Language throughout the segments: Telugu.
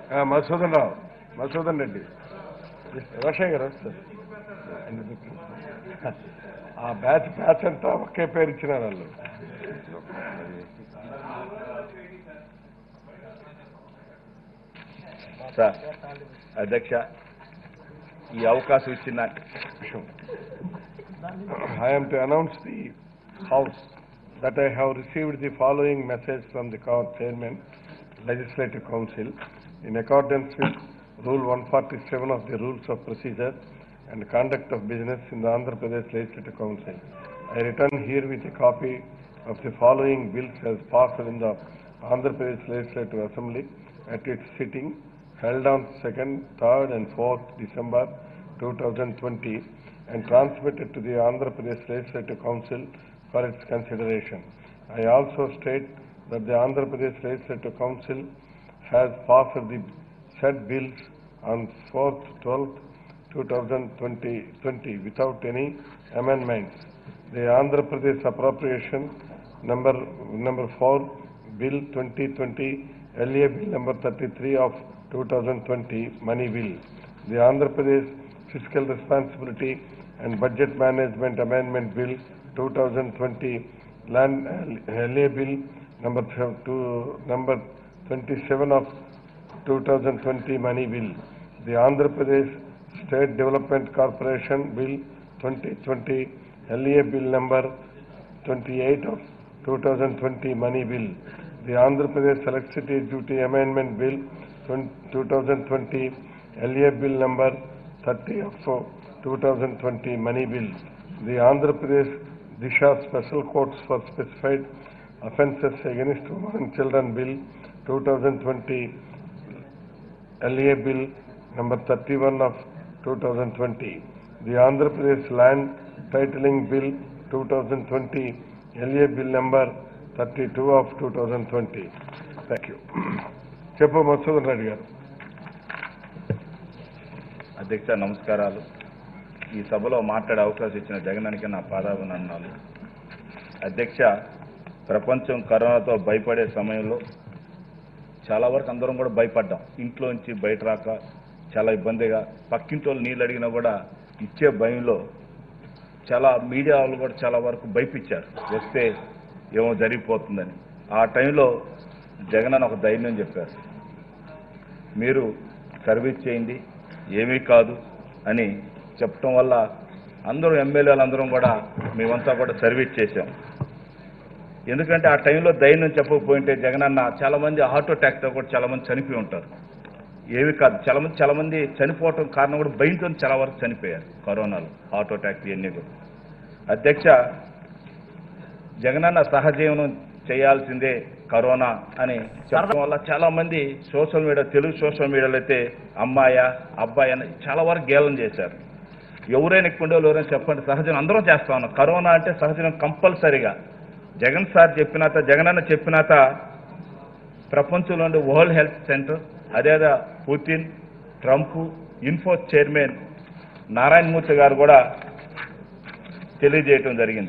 ఆ, మధుసూదన్ రావు మధుసూదన్ రెడ్డి రోషయ్య గారు సార్ ఆ బ్యాచ్ బ్యాచ్ అంతా ఒకే పేరు ఇచ్చినారు వాళ్ళు సార్ అధ్యక్ష ఈ అవకాశం ఇచ్చిన I am to announce the House that I have received the following message from the co- Chairman, Legislative Council, in accordance with Rule 147 of the Rules of Procedure and Conduct of Business in the Andhra Pradesh Legislative Council. I return here with a copy of the following bills as passed in the Andhra Pradesh Legislative Assembly at its sitting held on 2nd, 3rd and 4th December 2020 and transmitted to the Andhra Pradesh Legislative Council for its consideration. I also state that the Andhra Pradesh Legislative Council has passed the said bills on 4th, 12th, 2020 20 without any amendments. The Andhra Pradesh appropriation number number 4, Bill 2020, LA Bill number 33 of 2020, money bill. The Andhra Pradesh Fiscal Responsibility and Budget Management Amendment Bill 2020, Land LA Bill number th- two, number 27 of 2020 money bill. The Andhra Pradesh State Development Corporation Bill 2020, LA Bill number 28 of 2020 money bill. The Andhra Pradesh Electricity Duty Amendment Bill 20- 2020, LA Bill number 30 of uh, 2020 money bill. The Andhra Pradesh Disha Special Courts for Specified Offences Against Women and Children Bill 2020, LA Bill number 31 of 2020. The Andhra Pradesh Land Titling Bill 2020, LA Bill number 32 of 2020. Thank you. చెప్పు మసూదన్ రెడ్డి గారు అధ్యక్ష నమస్కారాలు ఈ సభలో మాట్లాడే అవకాశం ఇచ్చిన జగనానికి నా పాదాభినందనాలు అధ్యక్ష ప్రపంచం కరోనాతో భయపడే సమయంలో చాలా వరకు అందరం కూడా భయపడ్డాం ఇంట్లోంచి బయట రాక చాలా ఇబ్బందిగా పక్కింటి వాళ్ళు నీళ్ళు అడిగినా కూడా ఇచ్చే భయంలో చాలా మీడియా వాళ్ళు కూడా చాలా వరకు భయపించారు వస్తే ఏమో జరిగిపోతుందని ఆ టైంలో జగన్ అని ఒక ధైర్యం చెప్పారు మీరు సర్వీస్ చేయండి ఏమీ కాదు అని చెప్పడం వల్ల అందరూ ఎమ్మెల్యేలు అందరం కూడా మేమంతా కూడా సర్వీస్ చేశాం ఎందుకంటే ఆ టైంలో ధైర్యం చెప్పకపోయింటే జగనన్న చాలా మంది హార్ట్ అటాక్తో కూడా చాలా మంది చనిపోయి ఉంటారు ఏమి కాదు చాలా మంది చాలా మంది చనిపోవటం కారణం కూడా భయంతో చాలా వరకు చనిపోయారు కరోనాలో హార్ట్ అటాక్ ఇవన్నీ కూడా అధ్యక్ష జగనన్న సహజీవనం చేయాల్సిందే కరోనా అని చెప్పడం వల్ల చాలా మంది సోషల్ మీడియా తెలుగు సోషల్ మీడియాలో అయితే అమ్మాయ అబ్బాయి అని చాలా వరకు గేలం చేశారు ఎవరైనా ఎక్కువ ఉండేవాళ్ళు ఎవరైనా చెప్పండి సహజం అందరం చేస్తా ఉన్నాం కరోనా అంటే సహజం కంపల్సరీగా జగన్ సార్ చెప్పినాత జగనన్న చెప్పినాత ప్రపంచంలోని వరల్డ్ హెల్త్ సెంటర్ అదేదా Putin Trump info chairman Narayana Murthy గారు కూడా తెలియజేయటం జరిగింది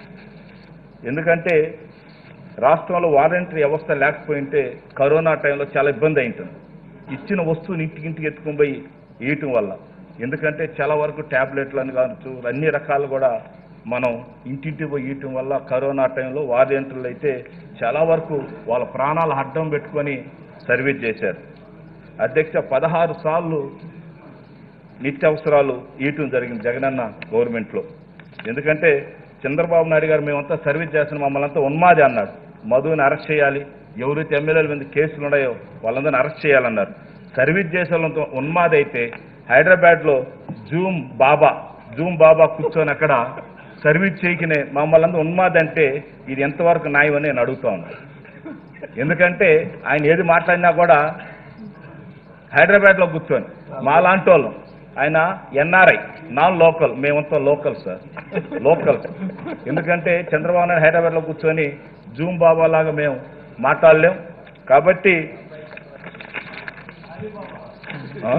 ఎందుకంటే రాష్ట్రంలో వారంటరీ వ్యవస్థ లేకపోయింటే కరోనా టైంలో చాలా ఇబ్బంది అయింటుంది ఇచ్చిన వస్తువుని ఇంటికింటికి ఎత్తుకొని పోయి ఇయటం వల్ల ఎందుకంటే చాలా వరకు ట్యాబ్లెట్లు అని కావచ్చు అన్ని రకాలు కూడా మనం ఇంటింటికి పోయి ఇయటం వల్ల కరోనా టైంలో వారంటీలు అయితే చాలా వరకు వాళ్ళ ప్రాణాలు అడ్డం పెట్టుకొని సర్వీస్ చేశారు అధ్యక్ష పదహారు సార్లు నిత్యావసరాలు ఇయటం జరిగింది జగనన్న గవర్నమెంట్లో ఎందుకంటే చంద్రబాబు నాయుడు గారు మేమంతా సర్వీస్ చేస్తున్న మమ్మల్ని అంతా ఉన్మాది అన్నాడు మధుని అరెస్ట్ చేయాలి ఎవరైతే ఎమ్మెల్యేల మీద కేసులు ఉన్నాయో వాళ్ళందరినీ అరెస్ట్ చేయాలన్నారు సర్వీస్ చేసే వాళ్ళంతా ఉన్మాది అయితే హైదరాబాద్లో జూమ్ బాబా జూమ్ బాబా కూర్చొని అక్కడ సర్వీస్ చేయకనే మమ్మల్ని అంతా ఉన్మాది అంటే ఇది ఎంతవరకు న్యాయం అని నేను అడుగుతా ఉన్నాను ఎందుకంటే ఆయన ఏది మాట్లాడినా కూడా హైదరాబాద్లో కూర్చొని మా లాంటి వాళ్ళం ఆయన ఎన్ఆర్ఐ నాన్ లోకల్ మేమంతా లోకల్ సార్ లోకల్ ఎందుకంటే చంద్రబాబు నాయుడు హైదరాబాద్లో కూర్చొని జూమ్ బాబా లాగా మేము మాట్లాడలేం కాబట్టి ఆ?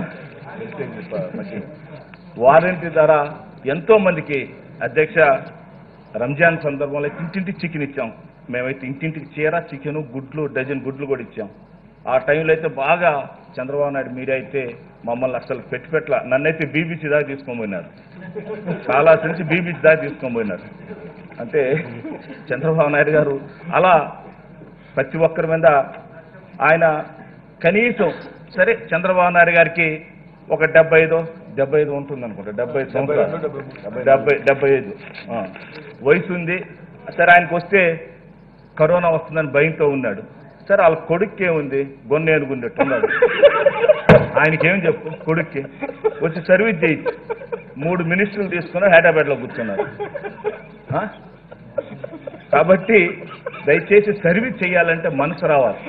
వారంటీ ధర ఎంతో మందికి అధ్యక్ష రంజాన్ సందర్భంలో ఇంటింటికి చికెన్ ఇచ్చాం మేమైతే ఇంటింటికి చీర చికెన్ గుడ్లు డజన్ గుడ్లు కూడా ఇచ్చాం ఆ టైంలో అయితే బాగా చంద్రబాబు నాయుడు మీడియా అయితే మమ్మల్ని అసలు పెట్టి పెట్టల నన్నైతే బీబీసీ దాకా తీసుకొని పోయినారు చాలా నుంచి బీబీసీ దాకా తీసుకొని పోయినారు అంటే చంద్రబాబు నాయుడు గారు అలా ప్రతి ఒక్కరి మీద ఆయన కనీసం సరే చంద్రబాబు నాయుడు గారికి ఒక డెబ్బై ఐదు డెబ్బై ఐదు ఉంటుంది అనుకుంటా డెబ్బై ఐదు సంవత్సరాలు డెబ్బై డెబ్బై ఐదు ఆ. వయసు ఉంది సరే ఆయనకు వస్తే కరోనా వస్తుందని భయంతో ఉన్నాడు సరే వాళ్ళ కొడుక్కి ఏముంది గొన్నేనుగుండేట్టు ఉన్నాడు ఆయనకేం చెప్పు కొడుక్కి వచ్చి సర్వీస్ చేయొచ్చు మూడు మినిస్టర్లు తీసుకుని హైదరాబాద్లో కూర్చున్నారు ఆ? కాబట్టి దయచేసి సర్వీస్ చేయాలంటే మనసు రావాలి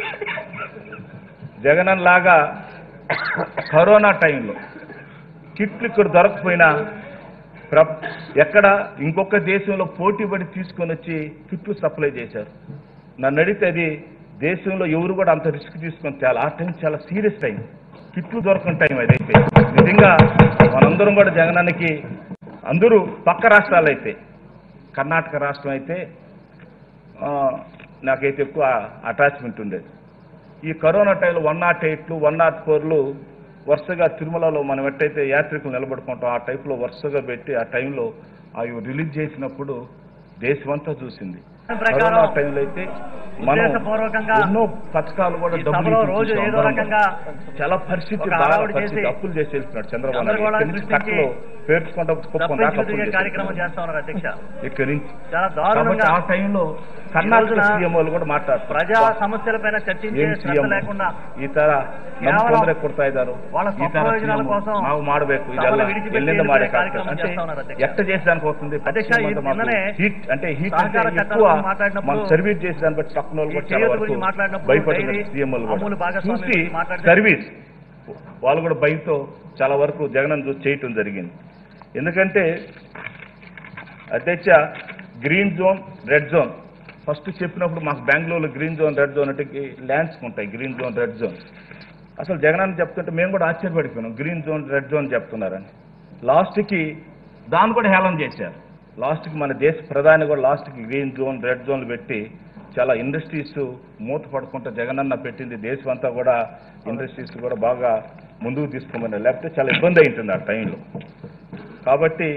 జగనన్ లాగా కరోనా టైంలో కిట్లు ఇక్కడ దొరకపోయినా ప్ర ఎక్కడ ఇంకొక దేశంలో పోటీ పడి తీసుకొని వచ్చి కిట్లు సప్లై చేశారు నన్ను అడిగితే అది దేశంలో ఎవరు కూడా అంత రిస్క్ తీసుకొని తేవాలి ఆ టైం చాలా సీరియస్ టైం కిట్లు దొరకని టైం అదైతే నిజంగా మనందరం కూడా జగనానికి అందరూ పక్క రాష్ట్రాలు అయితే కర్ణాటక రాష్ట్రం అయితే ఆ, నాకైతే ఎక్కువ అటాచ్మెంట్ ఉండేది ఈ కరోనా టైంలో వన్ నాట్ ఎయిట్లు వన్ నాట్ ఫోర్లు వరుసగా తిరుమలలో మనం ఎట్టయితే యాత్రికులు నిలబడుకుంటాం ఆ టైప్లో వరుసగా పెట్టి ఆ టైంలో అవి రిలీజ్ చేసినప్పుడు దేశమంతా చూసింది ప్రకారం కరోనా టైంలో అయితే మనం ఉద్దేశపూర్వకంగా ఎన్నో పథకాలు కూడా ఈ డబ్బులు సభలో ఇచ్చి రోజు చూసాం ఏదో అందరం. రకంగా చాలా పరిస్థితి ఒక బాగా హడావుడి పరిస్థితి చేసి అప్పులు చేసి వెళ్తున్నాడు చంద్రబాబు నాయుడు గందరగోళాన్ని ఇక్కడి నుంచి సృష్టించి కట్టలో పేర్చుకుంటా కుప్పం దాకా తప్పించి అప్పులు తిరిగే చేసి కార్యక్రమం వెళ్తున్నాడు. చేస్తా ఉన్నారు అధ్యక్ష ఇక్కడి నుంచి చాలా కాబట్టి దారుణంగా ఆ టైంలో కర్ణాటక రోజున సీఎం వాళ్ళు కూడా మాట్లాడుతున్నారు ప్రజా సమస్యలపైన చర్చించే ಏನ್ ಶ್ರದ್ಧೆ ಸಿಎಂ లేకుండా ಈ ತರ ನಮ್ ಕೇವಲ ತೊಂದರೆ ಕೊಡ್ತಾ ಇದ್ದಾರೆ వాళ్ళ ఈ ತರ స్వప్రయోజనాల CM కోసం ನಾವು ಮಾಡಬೇಕು సభలు ಇದೆಲ್ಲ విడిచిపెట్టి ఎల్లింದ వెళ్ళిపోయే మాడే కార్యక్రమం అంటే చేస్తా ఉన్నారు అధ్యక్ష. ఎట్ట చేసేదానికి వస్తుంది అధ్యక్ష, పశ్చిమ ఈ అంతా మాకు నిన్ననే హీట్ అంటే హీట్ అంటే సహకార చట్టాల ఎక్కువ గురించి మాట్లాడినప్పుడు మనం సర్వీస్ చేసే దాన్ని బట్టి పక్కన వాళ్ళు ఈ కూడా చాలా చేయూత వరకు గురించి మాట్లాడినప్పుడు భయపడుతున్నారు డైరీ, సీఎం వాళ్ళు అమూల్ కూడా భాగస్వామ్యం చూసి గురించి మాట్లాడితే- సర్వీస్ వాళ్ళు కూడా భయంతో చాలా వరకు జగన్ చూసి చేయటం జరిగింది ఎందుకంటే అధ్యక్ష green zone red zone first చెప్పినప్పుడు మాకు బెంగళూరులో గ్రీన్ జోన్ రెడ్ జోన్ అంటే ల్యాండ్స్ ఉంటాయి గ్రీన్ జోన్ రెడ్ జోన్ అసలు జగన్ చెప్తుంటే మేము కూడా ఆశ్చర్యపడిపోయినాం గ్రీన్ జోన్ రెడ్ జోన్ చెప్తున్నారని లాస్ట్కి దాన్ని కూడా హేళన చేశారు లాస్ట్కి మన దేశ ప్రధాని కూడా లాస్ట్కి గ్రీన్ జోన్ రెడ్ జోన్లు పెట్టి చాలా ఇండస్ట్రీస్ మూత పడుకుంటూ జగనన్న పెట్టింది దేశం అంతా కూడా ఇండస్ట్రీస్ కూడా బాగా ముందుకు తీసుకోమన్నారు లేకపోతే చాలా ఇబ్బంది అయింటుంది ఆ టైంలో కాబట్టి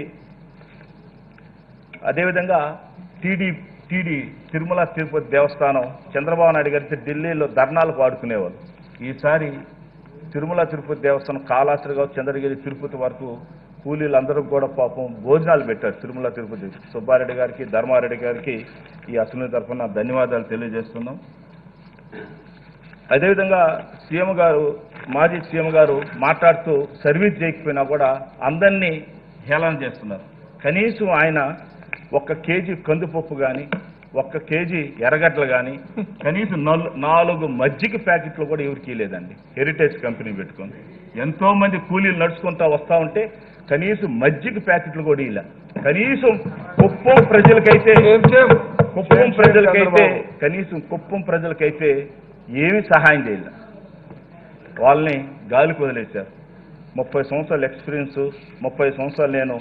అదేవిధంగా టీడీ టీడీ తిరుమల తిరుపతి దేవస్థానం చంద్రబాబు నాయుడు గారితో ఢిల్లీలో ధర్నాలు పాడుకునేవాళ్ళు ఈసారి తిరుమల తిరుపతి దేవస్థానం కాళాస్త్రి కావచ్చు చంద్రగిరి తిరుపతి వరకు కూలీలందరూ కూడా పాపం భోజనాలు పెట్టారు తిరుమల తిరుపతి సుబ్బారెడ్డి గారికి ధర్మారెడ్డి గారికి ఈ అసలు తరఫున ధన్యవాదాలు తెలియజేస్తున్నాం అదేవిధంగా సీఎం గారు మాజీ సీఎం గారు మాట్లాడుతూ సర్వీస్ చేయకపోయినా కూడా అందరినీ హేళన చేస్తున్నారు కనీసం ఆయన ఒక్క కేజీ కందిపప్పు కానీ ఒక్క కేజీ ఎర్రగడ్డలు కానీ కనీసం నల్ నాలుగు మజ్జిగ ప్యాకెట్లు కూడా ఎవరికి లేదండి హెరిటేజ్ కంపెనీ పెట్టుకొని ఎంతో మంది కూలీలు నడుచుకుంటా వస్తా ఉంటే కనీసం మజ్జిగ ప్యాకెట్లు కూడా ఇలా కనీసం కుప్పం ప్రజలకైతే కుప్పం ప్రజలకైతే కనీసం కుప్పం ప్రజలకైతే ఏమీ సహాయం చేయలేదు వాళ్ళని గాలికి వదిలేశారు ముప్పై సంవత్సరాల ఎక్స్పీరియన్స్ ముప్పై సంవత్సరాలు నేను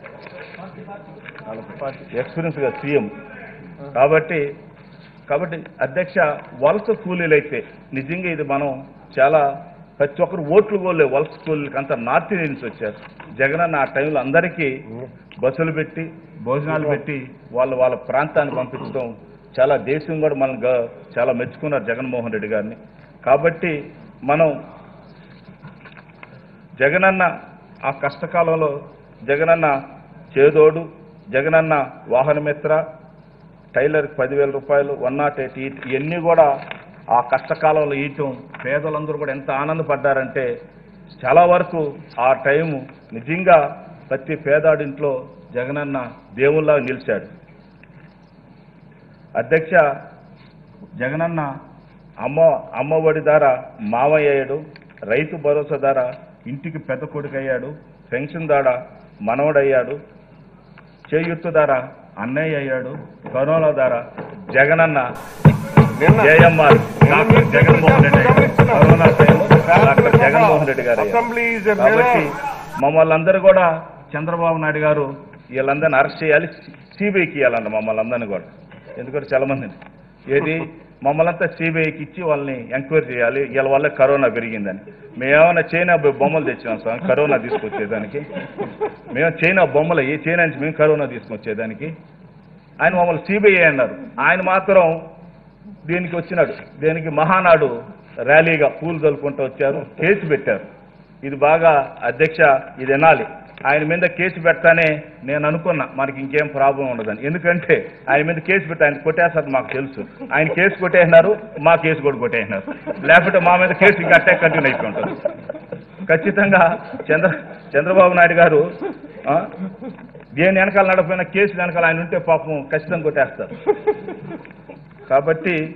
ఎక్స్పీరియన్స్గా సీఎం కాబట్టి కాబట్టి అధ్యక్ష వలస కూలీలైతే నిజంగా ఇది మనం చాలా ప్రతి ఒక్కరు ఓట్లు కోలే వలస కూలీలకి అంతా నార్త్ ఇండియా నుంచి వచ్చారు జగనన్న ఆ టైంలో అందరికీ బస్సులు పెట్టి భోజనాలు పెట్టి వాళ్ళు వాళ్ళ ప్రాంతాన్ని పంపించడం చాలా దేశం కూడా మనం గ- చాలా మెచ్చుకున్నారు జగన్మోహన్ రెడ్డి గారిని కాబట్టి మనం జగనన్న ఆ కష్టకాలంలో జగనన్న చేదోడు జగనన్న వాహనమిత్ర టైలర్కి పదివేల రూపాయలు వన్ నాట్ ఎయిట్ ఇవన్నీ కూడా ఆ కష్టకాలంలో ఇయటం పేదలందరూ కూడా ఎంత ఆనందపడ్డారంటే చాలా వరకు ఆ టైము నిజంగా ప్రతి పేదాడింట్లో జగనన్న దేవుళ్ళగా నిలిచాడు అధ్యక్ష జగనన్న అమ్మ అమ్మఒడి ద్వారా మామయ్య అయ్యాడు రైతు భరోసా ద్వారా ఇంటికి పెద్ద కొడుకు అయ్యాడు పెన్షన్ ద్వారా మనవడయ్యాడు చేయూత ద్వారా అన్నయ్య అయ్యాడు కరోనా ద్వారా జగనన్న జయమ్మార్ డాక్టర్ జగన్మోహన్ రెడ్డి అయ్యాడు. కరోనా టైంలో డాక్టర్ జగన్మోహన్ రెడ్డి గారు అయ్యారు. Assembly is a కాబట్టి mirror. మమ్మల్ని అందరూ కూడా చంద్రబాబు నాయుడు గారు వీళ్ళందరినీ అరెస్ట్ చేయాలి సిబిఐకి ఇవ్వాలన్న మమ్మల్ని అందరినీ కూడా ఎందుకంటే చాలా మందిని ఏది మమ్మల్ని అంతా సిబిఐకి ఇచ్చి వాళ్ళని ఎంక్వైరీ చేయాలి వీళ్ళ వల్ల కరోనా పెరిగిందని మేమేమైనా చైనా బొ- బొమ్మలు తెచ్చినాం సార్ కరోనా తీసుకొచ్చేదానికి మేము చైనా బొమ్మలు ఏ చైనా నుంచి మేము కరోనా తీసుకొచ్చేదానికి ఆయన మమ్మల్ని సిబిఐ అన్నారు ఆయన మాత్రం దీనికి వచ్చినాడు దీనికి మహానాడు ర్యాలీగా పూలు చల్లుకుంటూ వచ్చారు కేసు పెట్టారు ఇది బాగా అధ్యక్ష ఇది వినాలి ఆయన మీద కేసు పెడతానే నేను అనుకున్నా మనకి ఇంకేం ప్రాబ్లం ఉండదని ఎందుకంటే ఆయన మీద కేసు పెట్టి ఆయన కొట్టేస్తారు మాకు తెలుసు ఆయన కేసు కొట్టేసినారు మా కేసు కూడా కొట్టేసినారు లేకపోతే మా మీద కేసు ఇంకా అట్టే కంటిన్యూ అయిపోయి ఉంటుంది ఖచ్చితంగా చంద్ర చంద్రబాబు నాయుడు గారు ఆ, దేని వెనకాల నడపోయిన కేసు వెనకాల ఆయన ఉంటే పాపం ఖచ్చితంగా కొట్టేస్తారు కాబట్టి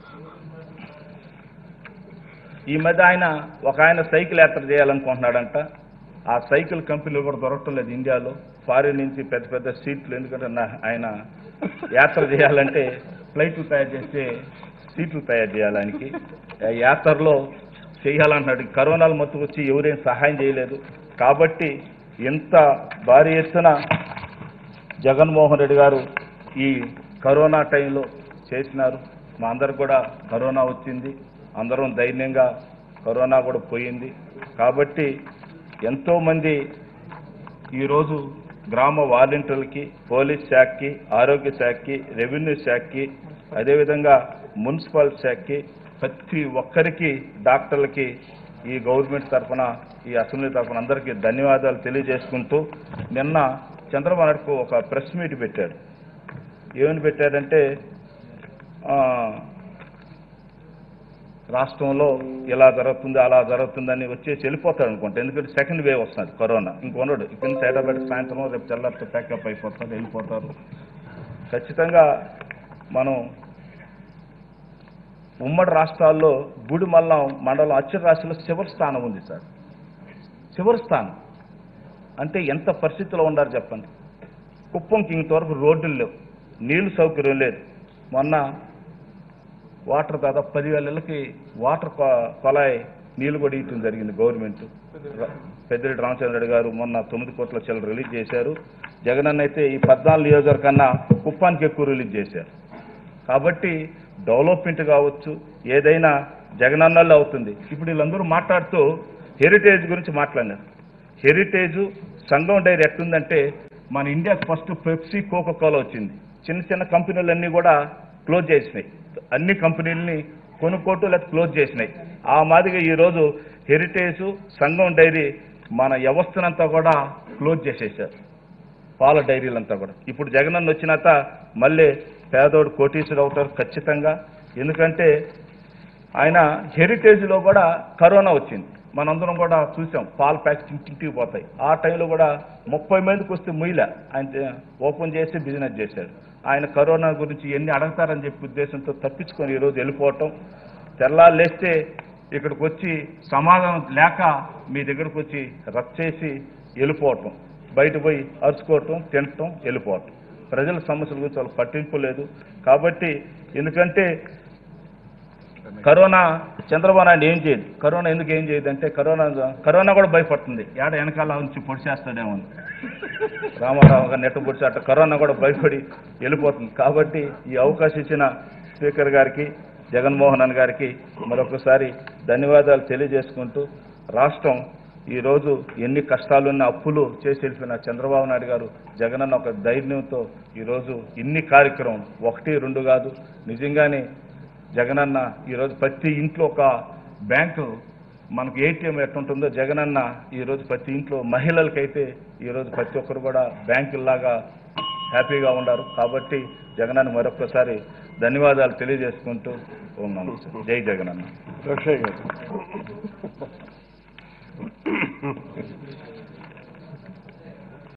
ఈ మధ్య ఆయన ఒక ఆయన సైకిల్ యాత్ర చేయాలనుకుంటున్నాడంట ఆ సైకిల్ కంపెనీలు కూడా దొరకటం లేదు ఇండియాలో ఫారిన్ నుంచి పెద్ద పెద్ద సీట్లు ఎందుకంటే నా- ఆయన యాత్ర చేయాలంటే ఫ్లైట్లు తయారు చేస్తే సీట్లు తయారు చేయాలి ఆయనకి ఆ యాత్రలో చేయాలంటున్నాడు ఈ కరోనాలు మొత్తం వచ్చి ఎవరేం సహాయం చేయలేదు కాబట్టి ఇంత భారీ ఎత్తున జగన్మోహన్ రెడ్డి గారు ఈ కరోనా టైంలో చేసినారు మా అందరికి కూడా కరోనా వచ్చింది అందరం ధైర్యంగా కరోనా కూడా పోయింది కాబట్టి ఎంతోమంది ఈరోజు గ్రామ వాలంటీర్లకి పోలీస్ శాఖకి ఆరోగ్య శాఖకి రెవెన్యూ శాఖకి అదేవిధంగా మున్సిపల్ శాఖకి ప్రతి ఒక్కరికి డాక్టర్లకి ఈ గవర్నమెంట్ తరఫున ఈ అసెంబ్లీ తరఫున అందరికీ ధన్యవాదాలు తెలియజేసుకుంటూ నిన్న చంద్రబాబు నాయుడుకు ఒక ప్రెస్ మీట్ పెట్టాడు ఏమని పెట్టాడంటే ఆ, రాష్ట్రంలో ఇలా జరుగుతుంది అలా జరుగుతుందని వచ్చేసి వెళ్ళిపోతాడు అనుకుంటా ఎందుకంటే సెకండ్ వేవ్ వస్తుంది కరోనా ఇంకొన్నాడు ఇక్కడ నుంచి హైదరాబాద్ సాయంత్రం రేపు తెల్లారితో ప్యాకప్ అయిపోతారు వెళ్ళిపోతారు ఖచ్చితంగా మనం ఉమ్మడి రాష్ట్రాల్లో గుడిమల్లం మండలం అచ్చరాశిలో చివరి స్థానం ఉంది సార్ చివరి స్థానం అంటే ఎంత పరిస్థితిలో ఉన్నారు చెప్పండి కుప్పంకి ఇంతవరకు రోడ్డులు లేవు నీళ్ళు సౌకర్యం లేదు మొన్న వాటర్ దాదాపు పదివేల ఇళ్ళకి వాటర్ కొ- కొలాయి నీళ్లు కూడా ఇవ్వటం జరిగింది గవర్నమెంట్ ర- పెద్దిరెడ్డి రామచంద్రరెడ్డి గారు మొన్న తొమ్మిది కోట్ల చిల్లర రిలీజ్ చేశారు జగనన్న అయితే ఈ పద్నాలుగు నియోజకవర్గం కన్నా కుప్పానికి ఎక్కువ రిలీజ్ చేశారు కాబట్టి డెవలప్మెంట్ కావచ్చు ఏదైనా జగనన్నల్లో అవుతుంది ఇప్పుడు వీళ్ళందరూ మాట్లాడుతూ హెరిటేజ్ గురించి మాట్లాడినారు హెరిటేజ్ సంఘం డైరీ ఎట్లుందంటే మన ఇండియాకి ఫస్ట్ పెప్సీ కోకో కోలా వచ్చింది చిన్న చిన్న కంపెనీలన్నీ కూడా క్లోజ్ చేసినాయి అన్ని కంపెనీలని కొనుక్కోటు లేదా క్లోజ్ చేసినాయి ఆ మాదిరిగా ఈరోజు హెరిటేజ్ సంఘం డైరీ మన వ్యవస్థనంతా కూడా క్లోజ్ చేసేసారు పాల డైరీలంతా కూడా ఇప్పుడు జగనన్న వచ్చినాక మళ్ళీ పేదోడు కోటీసుడు అవుతారు ఖచ్చితంగా ఎందుకంటే ఆయన హెరిటేజ్లో కూడా కరోనా వచ్చింది మనందరం కూడా చూసాం పాల ప్యాకెట్ ఇంటింటికి పోతాయి ఆ టైంలో కూడా ముప్పై మందికి వస్తే ముయ్యలే ఆయన ఓపెన్ చేసి బిజినెస్ చేశాడు ఆయన కరోనా గురించి ఎన్ని అడగతారని చెప్పి ఉద్దేశంతో తప్పించుకొని ఈరోజు వెళ్ళిపోవటం తెల్లారు లేస్తే ఇక్కడికి వచ్చి సమాధానం లేక మీ దగ్గరకు వచ్చి రద్దు చేసి వెళ్ళిపోవటం బయట పోయి అరుచుకోవటం తినటం వెళ్ళిపోవటం ప్రజల సమస్యల గురించి వాళ్ళు పట్టింపు లేదు కాబట్టి ఎందుకంటే కరోనా చంద్రబాబు నాయుడు ఏం చేయదు కరోనా ఎందుకు ఏం చేయదు అంటే కరోనా కరోనా కూడా భయపడుతుంది ఏడ వెనకాల నుంచి పొడిచేస్తాడేమో అని. రామారావు గారు నెట్టు పొడిచి అట్ట కరోనా కూడా భయపడి వెళ్ళిపోతుంది కాబట్టి ఈ అవకాశం ఇచ్చిన స్పీకర్ గారికి జగన్మోహన్ అన్న గారికి మరొకసారి ధన్యవాదాలు తెలియజేసుకుంటూ రాష్ట్రం ఈరోజు ఎన్ని కష్టాలున్న అప్పులు చేసి వెళ్ళిపోయిన చంద్రబాబు నాయుడు గారు జగనన్న ఒక ధైర్యంతో ఈరోజు ఇన్ని కార్యక్రమం ఒకటి రెండు కాదు నిజంగానే జగనన్న ఈరోజు ప్రతి ఇంట్లో ఒక బ్యాంకు మనకు ఏటీఎం ఎట్టుంటుందో జగనన్న ఈరోజు ప్రతి ఇంట్లో మహిళలకైతే ఈరోజు ప్రతి ఒక్కరు కూడా బ్యాంకుల్లాగా హ్యాపీగా ఉన్నారు కాబట్టి జగనన్న మరొకసారి ధన్యవాదాలు తెలియజేసుకుంటూ ఓం నమస్తే జై జగనన్న రక్షయ్య గారు